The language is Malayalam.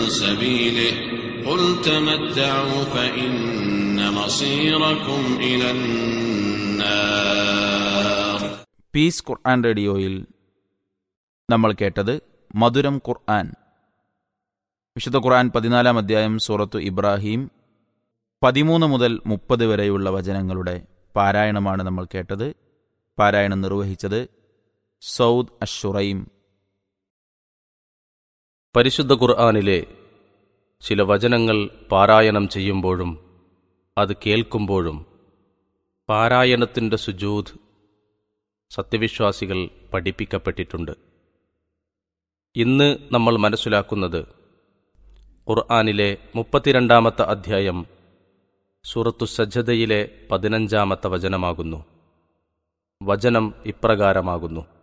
سبيله قل تمتعوا فإن مصيركم إلى النار പീസ് ഖുർആൻ റേഡിയോയിൽ നമ്മൾ കേട്ടത് മധുരം ഖുർആൻ വിശുദ്ധ ഖുർആൻ പതിനാലാം അധ്യായം സൂറത്തു ഇബ്രാഹിം പതിമൂന്ന് മുതൽ മുപ്പത് വരെയുള്ള വചനങ്ങളുടെ പാരായണമാണ് നമ്മൾ കേട്ടത് പാരായണം നിർവഹിച്ചത് സൗദ് അഷുറൈം പരിശുദ്ധ ഖുർആാനിലെ ചില വചനങ്ങൾ പാരായണം ചെയ്യുമ്പോഴും അത് കേൾക്കുമ്പോഴും പാരായണത്തിൻ്റെ സുജൂദ് സത്യവിശ്വാസികൾ പഠിപ്പിക്കപ്പെട്ടിട്ടുണ്ട് ഇന്ന് നമ്മൾ മനസ്സിലാക്കുന്നത് ഖുർആാനിലെ മുപ്പത്തിരണ്ടാമത്തെ അധ്യായം സൂറത്തു സജ്ജതയിലെ പതിനഞ്ചാമത്തെ വചനമാകുന്നു വചനം ഇപ്രകാരമാകുന്നു